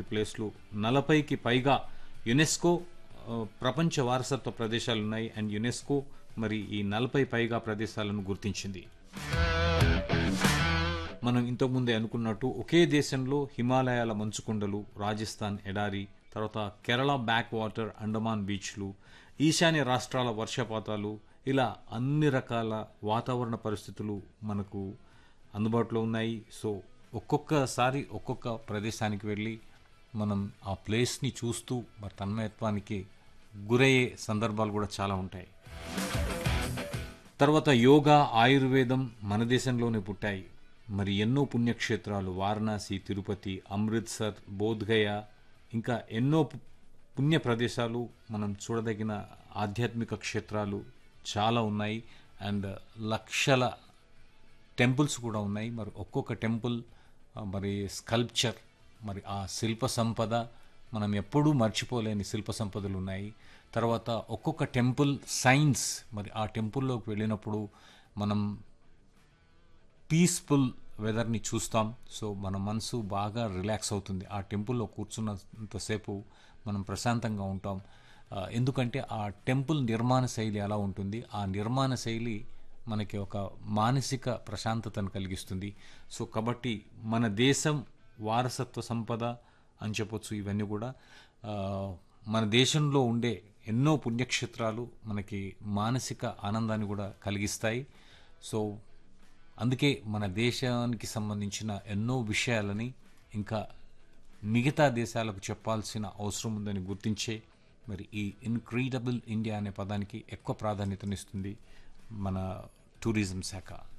ప్లేస్లు నలభైకి పైగా యునెస్కో ఆ, ప్రపంచ వారసత్వ ప్రదేశాలు ఉన్నాయి అండ్ యునెస్కో మరి ఈ నలభై పైగా ప్రదేశాలను గుర్తించింది మనం ఇంతకుముందే అనుకున్నట్టు ఒకే దేశంలో హిమాలయాల మంచుకొండలు రాజస్థాన్ ఎడారి తర్వాత కేరళ బ్యాక్ వాటర్ అండమాన్ బీచ్లు ఈశాన్య రాష్ట్రాల వర్షపాతాలు ఇలా అన్ని రకాల వాతావరణ పరిస్థితులు మనకు అందుబాటులో ఉన్నాయి సో ఒక్కొక్కసారి ఒక్కొక్క ప్రదేశానికి వెళ్ళి మనం ఆ ప్లేస్ని చూస్తూ మరి తన్మయత్వానికి గురయ్యే సందర్భాలు కూడా చాలా ఉంటాయి తర్వాత యోగా ఆయుర్వేదం మన దేశంలోనే పుట్టాయి మరి ఎన్నో పుణ్యక్షేత్రాలు వారణాసి తిరుపతి అమృత్సర్ బోధ్గయ ఇంకా ఎన్నో పు- పుణ్య ప్రదేశాలు మనం చూడదగిన ఆధ్యాత్మిక క్షేత్రాలు చాలా ఉన్నాయి అండ్ లక్షల టెంపుల్స్ కూడా ఉన్నాయి మరి ఒక్కొక్క టెంపుల్ ఆ, మరి స్కల్ప్చర్ మరి ఆ శిల్ప సంపద మనం ఎప్పుడూ మర్చిపోలేని శిల్ప సంపదలు ఉన్నాయి తర్వాత ఒక్కొక్క టెంపుల్ సైన్స్ మరి ఆ టెంపుల్లోకి వెళ్ళినప్పుడు మనం పీస్ఫుల్ వెదర్ని చూస్తాం సో మన మనసు బాగా రిలాక్స్ అవుతుంది ఆ టెంపుల్లో కూర్చున్నంతసేపు మనం ప్రశాంతంగా ఉంటాం ఆ, ఎందుకంటే ఆ టెంపుల్ నిర్మాణ శైలి ఎలా ఉంటుంది ఆ నిర్మాణ శైలి మనకి ఒక మానసిక ప్రశాంతతను కలిగిస్తుంది సో కాబట్టి మన దేశం వారసత్వ సంపద అని చెప్పొచ్చు ఇవన్నీ కూడా ఆ, మన దేశంలో ఉండే ఎన్నో పుణ్యక్షేత్రాలు మనకి మానసిక ఆనందాన్ని కూడా కలిగిస్తాయి సో అందుకే మన దేశానికి సంబంధించిన ఎన్నో విషయాలని ఇంకా మిగతా దేశాలకు చెప్పాల్సిన అవసరం ఉందని గుర్తించే మరి ఈ ఇన్క్రీడబుల్ ఇండియా అనే పదానికి ఎక్కువ ప్రాధాన్యతనిస్తుంది మన టూరిజం శాఖ